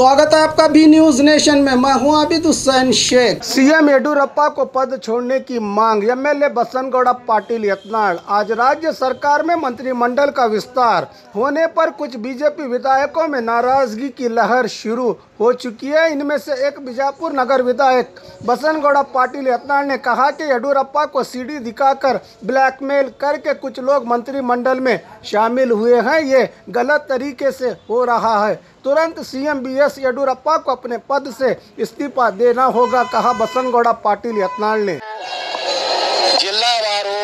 स्वागत है आपका बी न्यूज नेशन में मैं हूं आबिद हुसैन शेख सीएम येडुरप्पा को पद छोड़ने की मांग एमएलए बसनगौड़ा पाटिल यत्नाड़ आज राज्य सरकार में मंत्रिमंडल का विस्तार होने पर कुछ बीजेपी विधायकों में नाराजगी की लहर शुरू हो चुकी है इनमें से एक बीजापुर नगर विधायक बसनगौड़ा पाटिल यत्नाड़ ने कहा कि येडुरप्पा को सीडी दिखाकर ब्लैकमेल करके कुछ लोग मंत्रिमंडल में शामिल हुए हैं ये गलत तरीके से हो रहा है तुरंत सीएम बी एस येडुरप्पा को अपने पद से इस्तीफा देना होगा कहा बसनगौड़ा पाटिल यत्नाळ ने ಜಿಲ್ಲಾವಾರು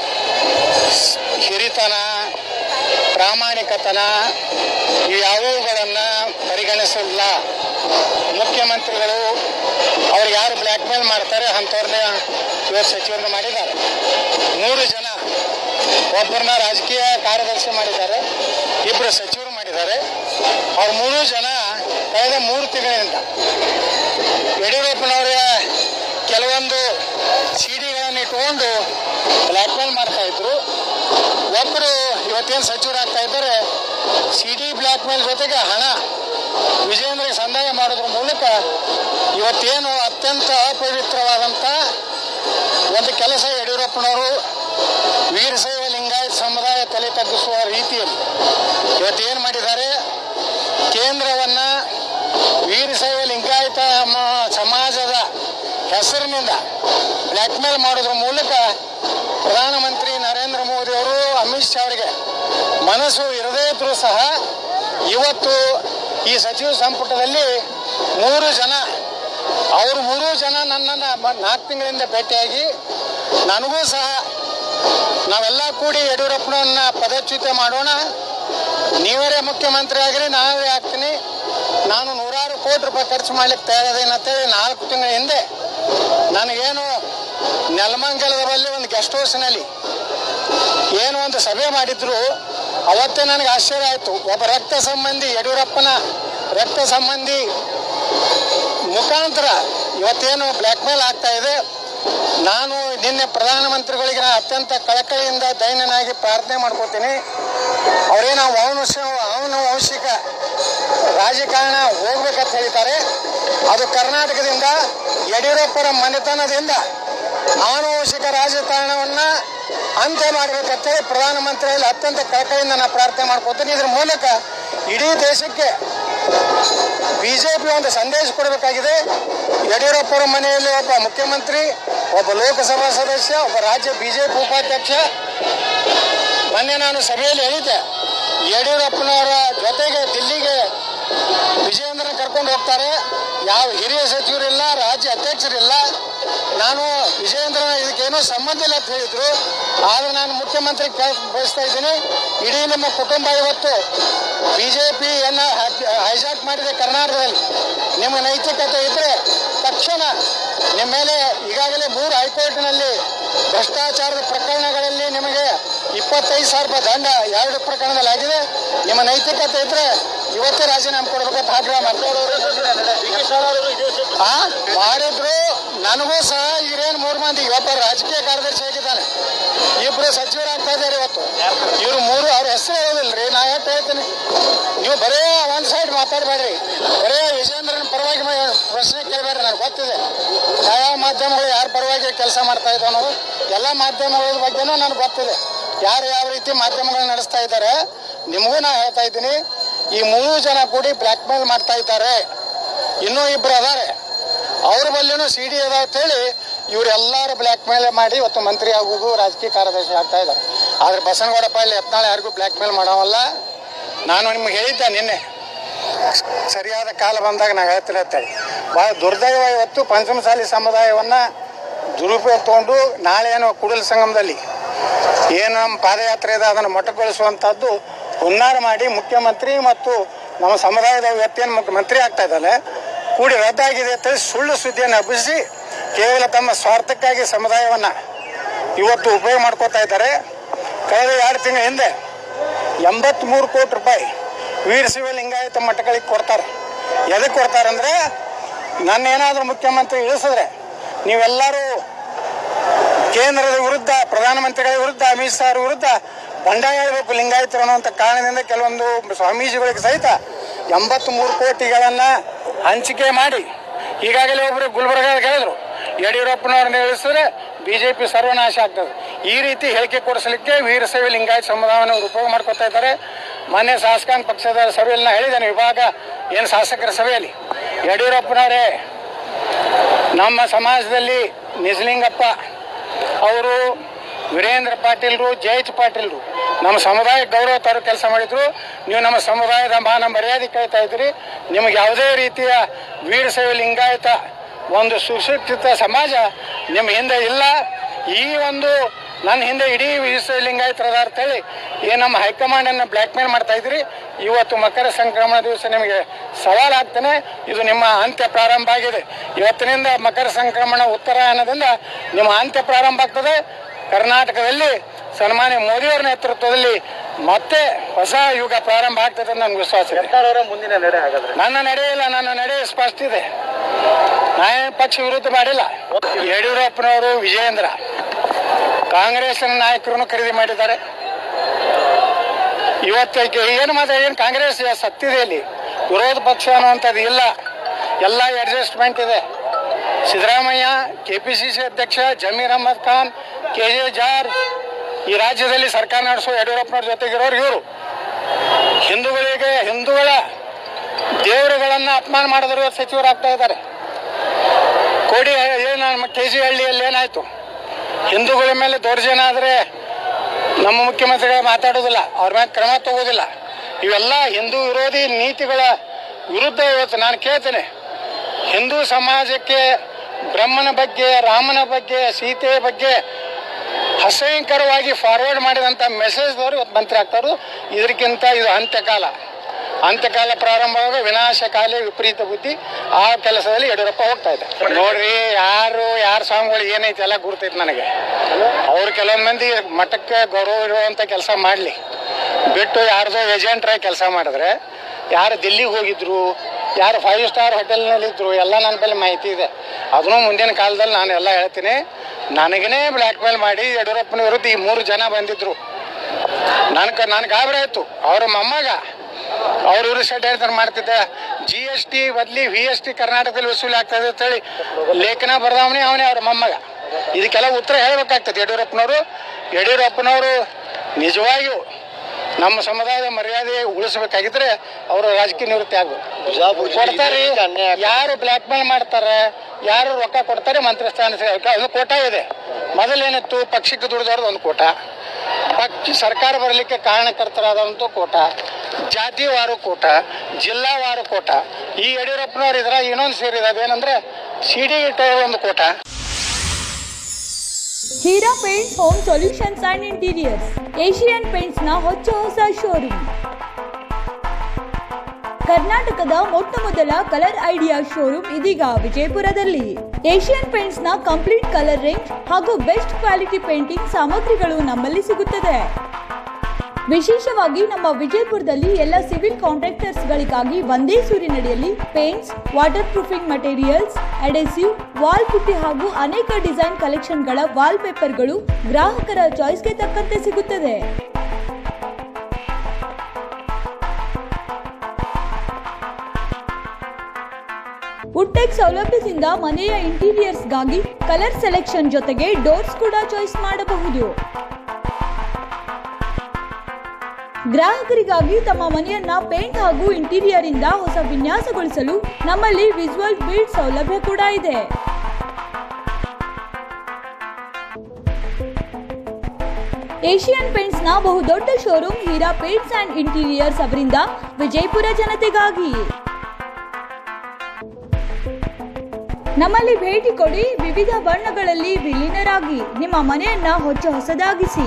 ಹಿರಿತನ ಪ್ರಾಮಾಣಿಕತನ ಇವ್ಯಾವುಗಳನ್ನು ಪರಿಗಣಿಸಲ್ಲ ಮುಖ್ಯಮಂತ್ರಿಗಳು ಅವ್ರು ಯಾರು ಬ್ಲ್ಯಾಕ್ ಮೇಲ್ ಮಾಡ್ತಾರೆ ಅಂಥವ್ರನ್ನ ಇವರು ಸಚಿವರನ್ನ ಮಾಡಿದ್ದಾರೆ ಮೂರು ಜನ ಒಬ್ಬರನ್ನ ರಾಜಕೀಯ ಕಾರ್ಯದರ್ಶಿ ಮಾಡಿದ್ದಾರೆ ಇಬ್ಬರು ಸಚಿವರು ಮಾಡಿದ್ದಾರೆ ಅವ್ರು ಮೂರು ಜನ ಕಳೆದ ಮೂರು ತಿಂಗಳಿಂದ ಯಡಿಯೂರಪ್ಪನವರ ಕೆಲವೊಂದು ಸಿಡಿಗಳನ್ನು ಇಟ್ಕೊಂಡು ಬ್ಲ್ಯಾಕ್ ಮೇಲ್ ಮಾಡ್ತಾ ಇದ್ರು ಒಬ್ಬರು ಇವತ್ತೇನು ಸಚಿವರಾಗ್ತಾ ಇದ್ದಾರೆ ಸಿ ಡಿ ಬ್ಲ್ಯಾಕ್ ಮೇಲ್ ಜೊತೆಗೆ ಹಣ ವಿಜೇಂದ್ರಿಗೆ ಸಂದಾಯ ಮಾಡೋದ್ರ ಮೂಲಕ ಇವತ್ತೇನು ಅತ್ಯಂತ ಅಪವಿತ್ರವಾದಂಥ ಒಂದು ಕೆಲಸ ಯಡಿಯೂರಪ್ಪನವರು ವೀರಶೈವ ಲಿಂಗಾಯತ ಸಮುದಾಯ ತಲೆ ತಗ್ಗಿಸುವ ರೀತಿಯಲ್ಲಿ ಇವತ್ತೇನು ಮಾಡಿದ್ದಾರೆ ಕೇಂದ್ರವನ್ನ ವೀರಶೈವ ಲಿಂಗಾಯತ ಮ- ಸಮಾಜದ ಹೆಸರಿನಿಂದ ಬ್ಲ್ಯಾಕ್ ಮೇಲ್ ಮಾಡೋದ್ರ ಮೂಲಕ ಪ್ರಧಾನಮಂತ್ರಿ ನರೇಂದ್ರ ಮೋದಿ ಅವರು ಅಮಿತ್ ಶಾ ಅವರಿಗೆ ಮನಸ್ಸು ಇರದೇ ಇದ್ರೂ ಸಹ ಇವತ್ತು ಈ ಸಚಿವ ಸಂಪುಟದಲ್ಲಿ ಮೂರು ಜನ ಅವರು ಮೂರು ಜನ ನನ್ನನ್ನು ಮ- ನಾಲ್ಕು ತಿಂಗಳಿಂದ ಭೇಟಿಯಾಗಿ ನನಗೂ ಸಹ ನಾವೆಲ್ಲ ಕೂಡಿ ಯಡಿಯೂರಪ್ಪನವನ್ನ ಪದಚ್ಯುತ ಮಾಡೋಣ ನೀವರೇ ಮುಖ್ಯಮಂತ್ರಿ ಆಗಿರಿ ನಾವೇ ಆಗ್ತೀನಿ ನಾನು ನೂರಾರು ಕೋಟಿ ರೂಪಾಯಿ ಖರ್ಚು ಮಾಡ್ಲಿಕ್ಕೆ ತಯಾರಿದ್ದೀನಿ ಅಂತೇಳಿ ನಾಲ್ಕು ತಿಂಗಳ ಹಿಂದೆ ನನಗೇನು ನೆಲಮಂಗಲದ ಬಳಿ ಒಂದು ಗೆಸ್ಟ್ ಹೌಸ್ನಲ್ಲಿ ಏನು ಒಂದು ಸಭೆ ಮಾಡಿದ್ರು ಅವತ್ತೇ ನನಗೆ ಆಶ್ಚರ್ಯ ಆಯಿತು ಒಬ್ಬ ರಕ್ತ ಸಂಬಂಧಿ ಯಡಿಯೂರಪ್ಪನ ರಕ್ತ ಸಂಬಂಧಿ ಮುಖಾಂತರ ಇವತ್ತೇನು ಬ್ಲ್ಯಾಕ್ ಮೇಲ್ ಆಗ್ತಾ ಇದೆ ನಾನು ನಿನ್ನೆ ಪ್ರಧಾನಮಂತ್ರಿಗಳಿಗೆ ನಾನು ಅತ್ಯಂತ ಕಳಕಳಿಯಿಂದ ದೈನ್ಯನಾಗಿ ಪ್ರಾರ್ಥನೆ ಮಾಡ್ಕೋತೀನಿ ಅವರೇನು ವಂಶ ಅವನ ವಂಶಿಕ ರಾಜಕಾರಣ ಹೋಗ್ಬೇಕಂತ ಹೇಳ್ತಾರೆ ಅದು ಕರ್ನಾಟಕದಿಂದ ಯಡಿಯೂರಪ್ಪರ ಮನೆತನದಿಂದ ಆನುವಂಶಿಕ ರಾಜಕಾರಣವನ್ನ ಅಂತ್ಯ ಮಾಡ್ಬೇಕಂತೇಳಿ ಪ್ರಧಾನಮಂತ್ರಿಯಲ್ಲಿ ಅತ್ಯಂತ ಕಳಕಳಿಯಿಂದ ನಾನು ಪ್ರಾರ್ಥನೆ ಮಾಡ್ಕೋತೀನಿ ಇದ್ರ ಮೂಲಕ ಇಡೀ ದೇಶಕ್ಕೆ ಬಿಜೆಪಿ ಒಂದು ಸಂದೇಶ ಕೊಡಬೇಕಾಗಿದೆ ಯಡಿಯೂರಪ್ಪರ ಮನೆಯಲ್ಲಿ ಒಬ್ಬ ಮುಖ್ಯಮಂತ್ರಿ ಒಬ್ಬ ಲೋಕಸಭಾ ಸದಸ್ಯ ಒಬ್ಬ ರಾಜ್ಯ ಬಿಜೆಪಿ ಉಪಾಧ್ಯಕ್ಷ ಮೊನ್ನೆ ನಾನು ಸಭೆಯಲ್ಲಿ ಹೇಳಿದ್ದೆ ಯಡಿಯೂರಪ್ಪನವರ ಜೊತೆಗೆ ದಿಲ್ಲಿಗೆ ವಿಜಯೇಂದ್ರನ ಕರ್ಕೊಂಡು ಹೋಗ್ತಾರೆ ಯಾವ ಹಿರಿಯ ಸಚಿವರಿಲ್ಲ ರಾಜ್ಯ ಅಧ್ಯಕ್ಷರಿಲ್ಲ ನಾನು ವಿಜಯೇಂದ್ರನ ಇದಕ್ಕೇನೋ ಸಂಬಂಧ ಇಲ್ಲ ಅಂತ ಹೇಳಿದ್ರು ಆದರೆ ನಾನು ಮುಖ್ಯಮಂತ್ರಿ ಬಯಸ್ತಾ ಇದ್ದೀನಿ ಇಡೀ ನಿಮ್ಮ ಕುಟುಂಬ ಇವತ್ತು ಬಿಜೆಪಿಯನ್ನು ಹೈಜಾಕ್ ಮಾಡಿದೆ ಕರ್ನಾಟಕದಲ್ಲಿ ನಿಮ್ಮ ನೈತಿಕತೆ ಇದ್ದರೆ ತಕ್ಷಣ ನಿಮ್ಮ ಮೇಲೆ ಈಗಾಗಲೇ ಮೂರು ಹೈಕೋರ್ಟ್ನಲ್ಲಿ ಭ್ರಷ್ಟಾಚಾರದ ಪ್ರಕರಣಗಳಲ್ಲಿ ನಿಮಗೆ ಇಪ್ಪತ್ತೈದು ಸಾವಿರ ರೂಪಾಯಿ ದಂಡ ಎರಡು ಪ್ರಕರಣದಲ್ಲಿ ಆಗಿದೆ ನಿಮ್ಮ ನೈತಿಕತೆ ಇದ್ರೆ ಇವತ್ತೇ ರಾಜೀನಾಮೆ ಕೊಡ್ಬೇಕಂತ ಆಗ್ರಹ ಮಾಡ್ತಾರೆ ಆ ಮಾಡಿದ್ರು ನನಗೂ ಸಹ ಇವರೇನು ಮೂರು ಮಂದಿ ಒಬ್ಬ ರಾಜಕೀಯ ಕಾರ್ಯದರ್ಶಿ ಆಗಿದ್ದಾನೆ ಇಬ್ರು ಸಚಿವರಾಗ್ತಾ ಇದ್ದಾರೆ ಇವತ್ತು ಇವ್ರು ಮೂರು ಅವ್ರ ಹೆಸರು ಹೇಳೋದಿಲ್ರಿ ನಾ ಯಾಕೆ ಹೇಳ್ತೀನಿ ನೀವು ಬರೇ ಒಂದ್ ಸೈಡ್ ಮಾತಾಡಬೇಡ್ರಿ ಬರೇ ವಿಜೇಂದ್ರನ ಪರವಾಗಿ ಮ- ಪ್ರಶ್ನೆ ಕೇಳಬೇಡ್ರಿ ನನಗೆ ಗೊತ್ತಿದೆ ಯಾವ ಮಾಧ್ಯಮಗಳು ಯಾರ ಪರವಾಗಿ ಕೆಲಸ ಮಾಡ್ತಾ ಇದ್ದಾವೆ ಅನ್ನೋದು ಎಲ್ಲ ಮಾಧ್ಯಮಗಳ ಬಗ್ಗೆನೂ ನನಗೆ ಗೊತ್ತಿದೆ ಯಾರು ಯಾವ ರೀತಿ ಮಾಧ್ಯಮಗಳನ್ನ ನಡೆಸ್ತಾ ಇದ್ದಾರೆ ನಿಮಗೂ ನಾ ಹೇಳ್ತಾ ಇದ್ದೀನಿ ಈ ಮೂರು ಜನ ಕೂಡಿ ಬ್ಲ್ಯಾಕ್ ಮೇಲ್ ಮಾಡ್ತಾ ಇದ್ದಾರೆ ಇನ್ನೂ ಇಬ್ಬರು ಅದಾರೆ ಅವ್ರ ಬಲ್ಲಿನೂ ಸಿ ಡಿ ಅದ ಅಂತೇಳಿ ಇವರೆಲ್ಲರೂ ಬ್ಲ್ಯಾಕ್ ಮೇಲ್ ಮಾಡಿ ಇವತ್ತು ಮಂತ್ರಿ ಆಗುವುದು ರಾಜಕೀಯ ಕಾರ್ಯದರ್ಶಿ ಆಗ್ತಾ ಇದ್ದಾರೆ ಆದ್ರೆ ಬಸನಗೌಡ ಪಾಳ್ಯ ಯತ್ನಾಳೆ ಯಾರಿಗೂ ಬ್ಲ್ಯಾಕ್ ಮೇಲ್ ಮಾಡೋವಲ್ಲ ನಾನು ನಿಮ್ಗೆ ಹೇಳಿದ್ದೆ ನಿನ್ನೆ ಸರಿಯಾದ ಕಾಲ ಬಂದಾಗ ನಾನು ಹೇಳ್ತೀನಿ ಅಂತೇಳಿ ಭಾಳ ದುರ್ದೈವ ಇವತ್ತು ಪಂಚಮಸಾಲಿ ಸಮುದಾಯವನ್ನು ದುರುಪಯೋಗ ತಗೊಂಡು ನಾಳೆ ಏನೋ ಕುಡಲ ಸಂಗಮದಲ್ಲಿ ಏನು ನಮ್ಮ ಪಾದಯಾತ್ರೆ ಇದೆ ಅದನ್ನು ಮೊಟಕುಗೊಳಿಸುವಂಥದ್ದು ಹುನ್ನಾರ ಮಾಡಿ ಮುಖ್ಯಮಂತ್ರಿ ಮತ್ತು ನಮ್ಮ ಸಮುದಾಯದ ವ್ಯಕ್ತಿಯನ್ನು ಮುಖ್ಯಮಂತ್ರಿ ಆಗ್ತಾ ಇದ್ದಾರೆ ಕೂಡಿ ರದ್ದಾಗಿದೆ ಅಂತೇಳಿ ಸುಳ್ಳು ಸುದ್ದಿಯನ್ನು ಹಬ್ಬಿಸಿ ಕೇವಲ ತಮ್ಮ ಸ್ವಾರ್ಥಕ್ಕಾಗಿ ಸಮುದಾಯವನ್ನು ಇವತ್ತು ಉಪಯೋಗ ಮಾಡ್ಕೋತಾ ಇದ್ದಾರೆ ಕಳೆದ ಎರಡು ತಿಂಗಳ ಹಿಂದೆ ಎಂಬತ್ತ್ಮೂರು ಕೋಟಿ ರೂಪಾಯಿ ವೀರಶೈವ ಲಿಂಗಾಯತ ಮಠಗಳಿಗೆ ಕೊಡ್ತಾರೆ ಎದಕ್ಕೆ ಕೊಡ್ತಾರೆ ಅಂದರೆ ನನ್ನ ಏನಾದರೂ ಮುಖ್ಯಮಂತ್ರಿ ಇಳಿಸಿದ್ರೆ ನೀವೆಲ್ಲರೂ ಕೇಂದ್ರದ ವಿರುದ್ಧ ಪ್ರಧಾನಮಂತ್ರಿಗಳ ವಿರುದ್ಧ ಅಮಿತ್ ಶಾ ಅವ್ರ ವಿರುದ್ಧ ಬಂಡಾಯ ಹೇಳ್ಬೇಕು ಲಿಂಗಾಯತರು ಅನ್ನುವಂಥ ಕಾರಣದಿಂದ ಕೆಲವೊಂದು ಸ್ವಾಮೀಜಿಗಳಿಗೆ ಸಹಿತ ಎಂಬತ್ತ್ಮೂರು ಕೋಟಿಗಳನ್ನು ಹಂಚಿಕೆ ಮಾಡಿ ಈಗಾಗಲೇ ಒಬ್ಬರು ಗುಲ್ಬರ್ಗಾದಾಗ ಹೇಳಿದ್ರು ಯಡಿಯೂರಪ್ಪನವ್ರನ್ನ ಇಳಿಸಿದ್ರೆ ಬಿ ಜೆ ಪಿ ಸರ್ವನಾಶ ಆಗ್ತದೆ ಈ ರೀತಿ ಹೇಳಿಕೆ ಕೊಡಿಸಲಿಕ್ಕೆ ವೀರಶೈವ ಲಿಂಗಾಯತ ಸಮುದಾಯವನ್ನು ಅವ್ರು ಉಪಯೋಗ ಮಾಡ್ಕೊತಾ ಇದ್ದಾರೆ ಮಾನ್ಯ ಶಾಸಕಾಂಗ ಪಕ್ಷದ ಸಭೆಯಲ್ಲಿ ನಾ ಹೇಳಿದ್ದೇನೆ ವಿಭಾಗ ಏನು ಶಾಸಕರ ಸಭೆಯಲ್ಲಿ ಯಡಿಯೂರಪ್ಪನವರೇ ನಮ್ಮ ಸಮಾಜದಲ್ಲಿ ನಿಜಲಿಂಗಪ್ಪ ಅವರು ವೀರೇಂದ್ರ ಪಾಟೀಲ್ರು ಜಯಚ್ ಪಾಟೀಲ್ರು ನಮ್ಮ ಸಮುದಾಯ ಗೌರವ ತರೋ ಕೆಲಸ ಮಾಡಿದ್ರು ನೀವು ನಮ್ಮ ಸಮುದಾಯದ ಮಾನ ಮರ್ಯಾದೆ ಕೇಳ್ತಾ ಇದ್ರಿ ನಿಮಗೆ ಯಾವುದೇ ರೀತಿಯ ವೀರಶೈವ ಲಿಂಗಾಯತ ಒಂದು ಸುಶಿಕ್ಷಿತ ಸಮಾಜ ನಿಮ್ಮ ಹಿಂದೆ ಇಲ್ಲ ಈ ಒಂದು ನನ್ನ ಹಿಂದೆ ಇಡೀ ವೀರಶೈವ ಲಿಂಗಾಯತರದ ಅಂತೇಳಿ ಏನು ನಮ್ಮ ಹೈಕಮಾಂಡನ್ನು ಬ್ಲ್ಯಾಕ್ ಮೇಲ್ ಮಾಡ್ತಾ ಇದ್ರಿ ಇವತ್ತು ಮಕರ ಸಂಕ್ರಮಣ ದಿವಸ ನಿಮಗೆ ಸವಾಲು ಆಗ್ತಾನೆ ಇದು ನಿಮ್ಮ ಅಂತ್ಯ ಪ್ರಾರಂಭ ಆಗಿದೆ ಇವತ್ತಿನಿಂದ ಮಕರ ಸಂಕ್ರಮಣ ಉತ್ತರಾಯಣದಿಂದ ನಿಮ್ಮ ಅಂತ್ಯ ಪ್ರಾರಂಭ ಆಗ್ತದೆ ಕರ್ನಾಟಕದಲ್ಲಿ ಸನ್ಮಾನ್ಯ ಮೋದಿಯವರ ನೇತೃತ್ವದಲ್ಲಿ ಮತ್ತೆ ಹೊಸ ಯುಗ ಪ್ರಾರಂಭ ಆಗ್ತದೆ ಅಂತ ನಮ್ಗೆ ವಿಶ್ವಾಸ ಇದೆ ಸರ್ಕಾರವರ ಮುಂದಿನ ನಡೆ ಹಾಗಾದ್ರೆ ನನ್ನ ನಡೆ ಇಲ್ಲ ನನ್ನ ನಡೆ ಸ್ಪಷ್ಟ ಇದೆ ನಾ ಏನ್ ಪಕ್ಷ ವಿರುದ್ಧ ಮಾಡಿಲ್ಲ ಯಡಿಯೂರಪ್ಪನವರು ವಿಜಯೇಂದ್ರ ಕಾಂಗ್ರೆಸ್ನ ನಾಯಕರನ್ನು ಖರೀದಿ ಮಾಡಿದ್ದಾರೆ ಇವತ್ತು ಏನು ಮಾತ್ರ ಏನು ಕಾಂಗ್ರೆಸ್ ಸತ್ತಿದೆ ಇಲ್ಲಿ ವಿರೋಧ ಪಕ್ಷ ಅನ್ನುವಂಥದ್ದು ಇಲ್ಲ ಎಲ್ಲ ಅಡ್ಜಸ್ಟ್ಮೆಂಟ್ ಇದೆ Siddaramaiah K P C C ಅಧ್ಯಕ್ಷ Zameer Ahmed Khan K J George ಈ ರಾಜ್ಯದಲ್ಲಿ ಸರ್ಕಾರ ನಡೆಸೋ ಯಡಿಯೂರಪ್ಪನವ್ರ ಜೊತೆಗಿರೋರು ಇವರು ಹಿಂದೂಗಳಿಗೆ ಹಿಂದೂಗಳ ದೇವರುಗಳನ್ನು ಅಪಮಾನ ಮಾಡಿದ್ರು ಸಚಿವರಾಗ್ತಾ ಇದ್ದಾರೆ ಕೋಡಿ ಏನು ನಮ್ಮ ಕೆ ಜಿ ಹಳ್ಳಿಯಲ್ಲಿ ಏನಾಯಿತು ಹಿಂದೂಗಳ ಮೇಲೆ ದೌರ್ಜನ್ಯ ಆದರೆ ನಮ್ಮ ಮುಖ್ಯಮಂತ್ರಿಗಳು ಮಾತಾಡೋದಿಲ್ಲ ಅವ್ರ ಮೇಲೆ ಕ್ರಮ ತಗೋದಿಲ್ಲ ಇವೆಲ್ಲ ಹಿಂದೂ ವಿರೋಧಿ ನೀತಿಗಳ ವಿರುದ್ಧ ಇವತ್ತು ನಾನು ಕೇಳ್ತೇನೆ ಹಿಂದೂ ಸಮಾಜಕ್ಕೆ ಬ್ರಹ್ಮನ ಬಗ್ಗೆ ರಾಮನ ಬಗ್ಗೆ ಸೀತೆಯ ಬಗ್ಗೆ ಅಸಹ್ಯಕರವಾಗಿ ಫಾರ್ವರ್ಡ್ ಮಾಡಿದಂಥ ಮೆಸೇಜ್ದವರು ಇವತ್ತು ಮಂತ್ರಿ ಆಗ್ತಾರು ಇದಕ್ಕಿಂತ ಇದು ಅಂತ್ಯಕಾಲ ಅಂತ್ಯಕಾಲ ಪ್ರಾರಂಭವಾಗ ವಿನಾಶಕಾಲಿ ವಿಪರೀತ ಬುದ್ಧಿ ಆ ಕೆಲಸದಲ್ಲಿ ಯಡಿಯೂರಪ್ಪ ಹೋಗ್ತಾ ಇದೆ ನೋಡ್ರಿ ಯಾರು ಯಾರ ಸ್ವಾಮಿಗಳು ಏನೈತೆ ಎಲ್ಲ ಗುರ್ತೈತೆ ನನಗೆ ಅವ್ರು ಕೆಲವೊಂದು ಮಂದಿ ಮಠಕ್ಕೆ ಗೌರವ ಇರುವಂಥ ಕೆಲಸ ಮಾಡಲಿ ಬಿಟ್ಟು ಯಾರ್ದೋ ಏಜೆಂಟ್ರಾಗಿ ಕೆಲಸ ಮಾಡಿದ್ರೆ ಯಾರು ದಿಲ್ಲಿಗೆ ಹೋಗಿದ್ರು ಯಾರು ಫೈವ್ ಸ್ಟಾರ್ ಹೋಟೆಲ್ನಲ್ಲಿದ್ದರು ಎಲ್ಲ ನನ್ನ ಬಳಿ ಮಾಹಿತಿ ಇದೆ ಅದನ್ನು ಮುಂದಿನ ಕಾಲದಲ್ಲಿ ನಾನು ಎಲ್ಲ ಹೇಳ್ತೀನಿ ನನಗೇ ಬ್ಲ್ಯಾಕ್ ಮೇಲ್ ಮಾಡಿ ಯಡಿಯೂರಪ್ಪನ ವಿರುದ್ಧ ಈ ಮೂರು ಜನ ಬಂದಿದ್ರು ನನಗೆ ನನಗೆ ಗಾಬರಿ ಆಯಿತು ಅವ್ರ ಮೊಮ್ಮಗ ಅವ್ರ ಇವರು ಷಡ್ಯಂತ್ರ ಮಾಡ್ತಿದ್ದ ಜಿ ಎಸ್ ಟಿ ಬದಲಿ ವಿ ಎಸ್ ಟಿ ಕರ್ನಾಟಕದಲ್ಲಿ ವಸೂಲಿ ಆಗ್ತದೆ ಅಂತೇಳಿ ಲೇಖನ ಬರ್ದವನೇ ಅವನೇ ಅವ್ರ ಮೊಮ್ಮಗ ಇದಕ್ಕೆಲ್ಲ ಉತ್ತರ ಹೇಳ್ಬೇಕಾಗ್ತದೆ ಯಡಿಯೂರಪ್ಪನವರು ಯಡಿಯೂರಪ್ಪನವರು ನಿಜವಾಗಿಯೂ ನಮ್ಮ ಸಮುದಾಯದ ಮರ್ಯಾದೆ ಉಳಿಸ್ಬೇಕಾಗಿದ್ರೆ ಅವರು ರಾಜಕೀಯ ನಿವೃತ್ತಿ ಆಗ್ಬೇಕು ಕೊಡ್ತಾರೆ ಯಾರು ಬ್ಲ್ಯಾಕ್ ಮೇಲ್ ಮಾಡ್ತಾರೆ ಯಾರು ರೊಕ್ಕ ಕೊಡ್ತಾರೆ ಮಂತ್ರಿ ಸ್ಥಾನ ಸೇರಕ್ಕೆ ಅದು ಕೋಟ ಇದೆ ಮೊದಲೇನಿತ್ತು ಪಕ್ಷಕ್ಕೆ ದುಡಿದವ್ರದ್ದು ಒಂದು ಕೋಟ ಪಕ್ಷ ಸರ್ಕಾರ ಬರಲಿಕ್ಕೆ ಕಾರಣಕರ್ತರಾದಂಥ ಕೋಟ ಜಾತಿವಾರು ಕೋಟ ಜಿಲ್ಲಾವಾರು ಕೋಟ ಈ ಯಡಿಯೂರಪ್ಪನವ್ರು ಇದ್ರ ಇನ್ನೊಂದು ಸೇರಿದೆ ಅದೇನಂದ್ರೆ ಸಿ ಡಿ ಒಂದು ಕೋಟ Heera Paints Home Solutions and Interiors Asian Paints ನ ಹೊಚ್ಚ ಹೊಸ ಶೋರೂಮ್ ಕರ್ನಾಟಕದ ಮೊಟ್ಟ ಮೊದಲ ಕಲರ್ ಐಡಿಯಾ ಶೋರೂಮ್ ಇದೀಗ ವಿಜಯಪುರದಲ್ಲಿ ಏಷಿಯನ್ ಪೇಂಟ್ಸ್ ನ ಕಂಪ್ಲೀಟ್ ಕಲರ್ ರೇಂಜ್ ಹಾಗೂ ಬೆಸ್ಟ್ ಕ್ವಾಲಿಟಿ ಪೇಂಟಿಂಗ್ ಸಾಮಗ್ರಿಗಳು ನಮ್ಮಲ್ಲಿ ಸಿಗುತ್ತದೆ ವಿಶೇಷವಾಗಿ ನಮ್ಮ ವಿಜಯಪುರದಲ್ಲಿ ಎಲ್ಲ ಸಿವಿಲ್ ಕಾಂಟ್ರಾಕ್ಟರ್ಸ್ ಗಳಿಗಾಗಿ ಒಂದೇ ಸೂರಿನಡಿಯಲ್ಲಿ paints waterproofing materials adhesive wall putty ಹಾಗೂ ಅನೇಕ ಡಿಸೈನ್ ಕಲೆಕ್ಷನ್ಗಳ ವಾಲ್ ಪೇಪರ್ಗಳು ಗ್ರಾಹಕರ ಚಾಯ್ಸ್ಗೆ ತಕ್ಕಂತೆ ಸಿಗುತ್ತದೆ ವುಡ್ಟೆಕ್ ಸೌಲಭ್ಯದಿಂದ ಮನೆಯ ಇಂಟೀರಿಯರ್ಸ್ಗಾಗಿ ಕಲರ್ ಸೆಲೆಕ್ಷನ್ ಜೊತೆಗೆ ಡೋರ್ಸ್ ಕೂಡ ಚಾಯ್ಸ್ ಮಾಡಬಹುದು ಗ್ರಾಹಕರಿಗಾಗಿ ತಮ್ಮ ಮನೆಯನ್ನ ಪೇಂಟ್ ಹಾಗೂ ಇಂಟೀರಿಯರ್ ಇಂದ ಹೊಸ ವಿನ್ಯಾಸಗೊಳಿಸಲು ನಮ್ಮಲ್ಲಿ ವಿಜುವಲ್ ಬಿಲ್ಡ್ ಸೌಲಭ್ಯ ಕೂಡ ಇದೆ ಏಷಿಯನ್ ಪೇಂಟ್ಸ್ ನ ಬಹುದೊಡ್ಡ showroom Heera Paints and Interiors ಅವರಿಂದ ವಿಜಯಪುರ ಜನತೆಗಾಗಿ ನಮ್ಮಲ್ಲಿ ಭೇಟಿ ಕೊಡಿ ವಿವಿಧ ಬಣ್ಣಗಳಲ್ಲಿ ವಿಲೀನರಾಗಿ ನಿಮ್ಮ ಮನೆಯನ್ನ ಹೊಚ್ಚ ಹೊಸದಾಗಿಸಿ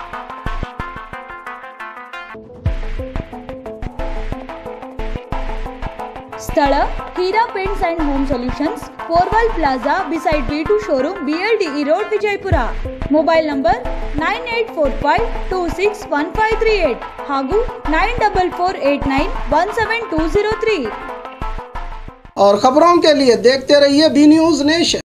ಸ್ಥಳ Heera Paints and Home Solutions Fourwall Plaza beside B two showroom BLDE road Vijayapura mobile number nine eight four five two six one five three eight ಹಾಗೂ nine double four eight nine one seven two zero three और खबरों के लिए देखते रहिए B news nation